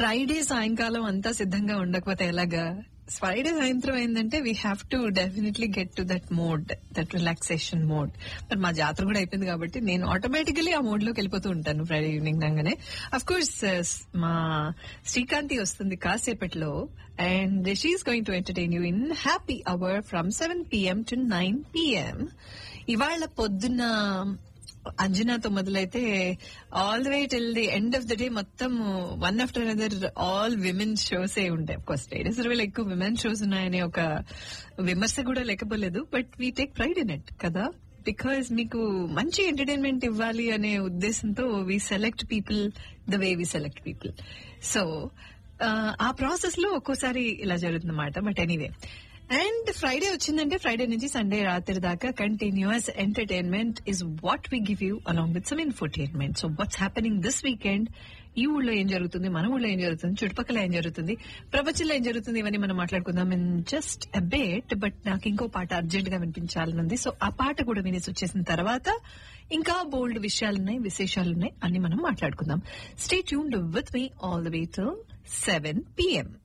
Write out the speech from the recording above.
Friday సాయంకాలం అంతా సిద్ధంగా ఉండకపోతే ఎలాగా ఫ్రైడే సాయంత్రం అయిందంటే we have to definitely get to that mode that relaxation mode మరి మా జాతర కూడా అయిపోయింది కాబట్టి నేను ఆటోమేటికలీ ఆ మోడ్ లోకి వెళ్ళిపోతూ ఉంటాను ఫ్రైడే ఈవినింగ్ రాగానే అఫ్ కోర్స్ మా శ్రీకాంతి వస్తుంది కాసేపట్లో and she is going to entertain you in happy hour from seven PM to nine PM ఇవాళ పొద్దున్న అంజనాతో మొదలైతే all the way till the end of the day మొత్తం one after another all women shows ఏ ఉంటాయి కోర్స్ లేడీస్ లో ఎక్కువ women shows ఉన్నాయనే ఒక విమర్శ కూడా లేకపోలేదు but we take pride in it కదా బికాస్ మీకు మంచి ఎంటర్టైన్మెంట్ ఇవ్వాలి అనే ఉద్దేశంతో we select people the way we select people so ఆ ప్రాసెస్ లో ఒక్కోసారి ఇలా జరుగుతుందన్నమాట బట్ ఎనీవే అండ్ ఫ్రైడే వచ్చిందంటే ఫ్రైడే నుంచి సండే రాత్రి దాకా continuous entertainment is what we give you along with some infotainment so what's happening this weekend ఈ ఊళ్ళో ఏం జరుగుతుంది మన ఊళ్ళో ఏం జరుగుతుంది చుట్టుపక్కల ఏం జరుగుతుంది ప్రపంచంలో ఏం జరుగుతుంది ఇవన్నీ మనం మాట్లాడుకుందాం ఇన్ జస్ట్ అబేట్ బట్ నాకు ఇంకో పాట అర్జెంట్ గా వినిపించాలని ఉంది సో ఆ పాట కూడా వినేసి వచ్చేసిన తర్వాత ఇంకా బోల్డ్ విషయాలున్నాయి విశేషాలున్నాయి అన్ని మనం మాట్లాడుకుందాం stay tuned with me all the way to seven PM